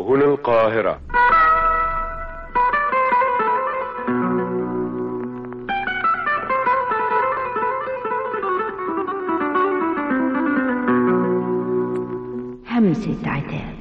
هنا القاهرة همسة عتاب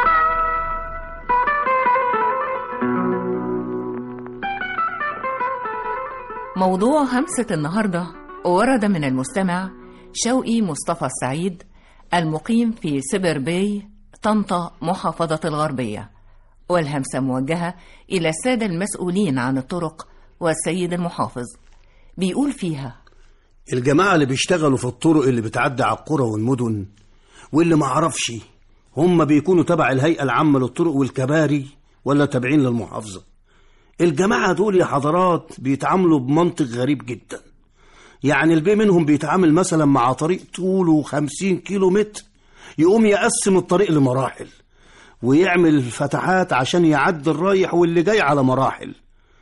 موضوع همسة النهاردة ورد من المستمع شوقي مصطفى السعيد المقيم في سبر باي طنطا محافظة الغربية والهمسة موجهة إلى السادة المسؤولين عن الطرق والسيد المحافظ بيقول فيها الجماعة اللي بيشتغلوا في الطرق اللي بتعدي على القرى والمدن واللي ما عرفش هم بيكونوا تبع الهيئة العامة للطرق والكباري ولا تابعين للمحافظة الجماعة دول يا حضرات بيتعاملوا بمنطق غريب جدا يعني البي منهم بيتعامل مثلا مع طريق طوله خمسين كيلو متر يقوم يقسم الطريق لمراحل ويعمل فتحات عشان يعدي الرايح واللي جاي على مراحل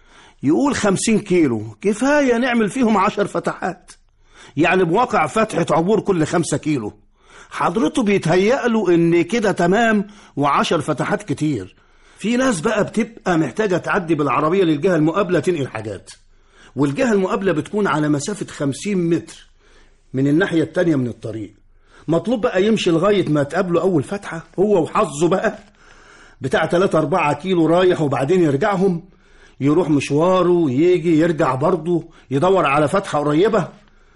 يقول خمسين كيلو كفاية نعمل فيهم عشر فتحات يعني بواقع فتحة عبور كل خمسة كيلو حضرته بيتهيأ له ان كده تمام وعشر فتحات كتير في ناس بقى بتبقى محتاجة تعدي بالعربية للجهة المقابلة تنقل حاجات والجهة المقابلة بتكون على مسافة خمسين متر من الناحية التانية من الطريق مطلوب بقى يمشي لغاية ما تقابله أول فتحة هو وحظه بقى بتاع 3 4 كيلو رايح وبعدين يرجعهم يروح مشواره يجي يرجع برضه يدور على فتحة قريبة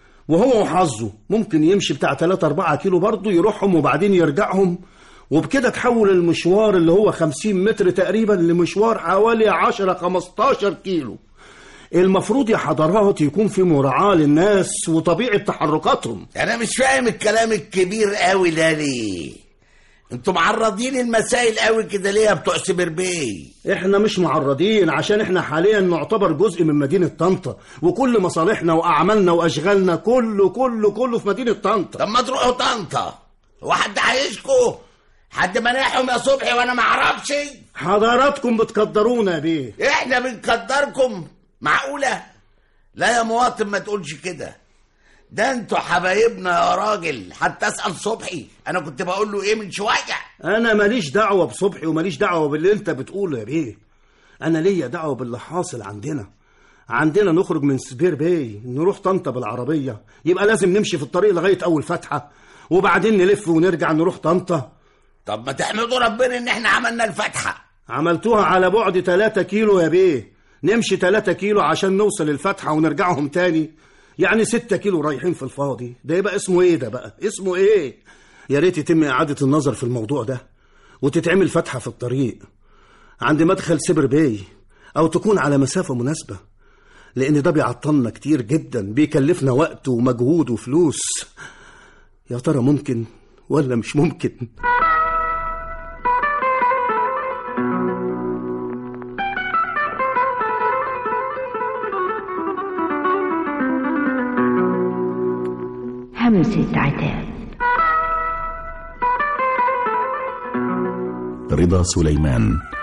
وهو وحظه ممكن يمشي بتاع 3 4 كيلو برضه يروحهم وبعدين يرجعهم وبكده تحول المشوار اللي هو 50 متر تقريبا لمشوار حوالي 10 15 كيلو المفروض يا حضرات يكون في مراعاة للناس وطبيعة تحركاتهم انا مش فاهم الكلام الكبير قوي ده ليه انتوا معرضين المسائل قوي كده ليه يا بتوع سبر بيه احنا مش معرضين عشان احنا حاليا نعتبر جزء من مدينة طنطا وكل مصالحنا واعمالنا واشغالنا كله كله كله في مدينة طنطا طب ما تروحوا طنطا هو حد عايشكوا حد مناحهم يا صبحي وانا ما اعرفش حضراتكم بتقدرونا يا بيه احنا بنقدركم معقوله لا يا مواطن ما تقولش كده ده انتوا حبايبنا يا راجل حتى اسال صبحي انا كنت بقول له ايه من شويه انا ماليش دعوة بصبحي وماليش دعوة باللي انت بتقوله يا بيه انا ليا دعوة باللي حاصل عندنا عندنا نخرج من سبير باي نروح طنطا بالعربية يبقى لازم نمشي في الطريق لغاية أول فتحة وبعدين نلف ونرجع نروح طنطا طب ما تحمدوا ربنا ان احنا عملنا الفتحه عملتوها على بعد 3 كيلو يا بيه نمشي 3 كيلو عشان نوصل الفتحة ونرجعهم تاني يعني 6 كيلو رايحين في الفاضي ده يبقى اسمه ايه ده بقى اسمه ايه يا ريت يتم إعادة النظر في الموضوع ده وتتعمل فتحة في الطريق عند مدخل سبر باي أو تكون على مسافة مناسبة لأن ده بيعطلنا كتير جدا بيكلفنا وقت ومجهود وفلوس يا ترى ممكن ولا مش ممكن همسة عتاب رضا سليمان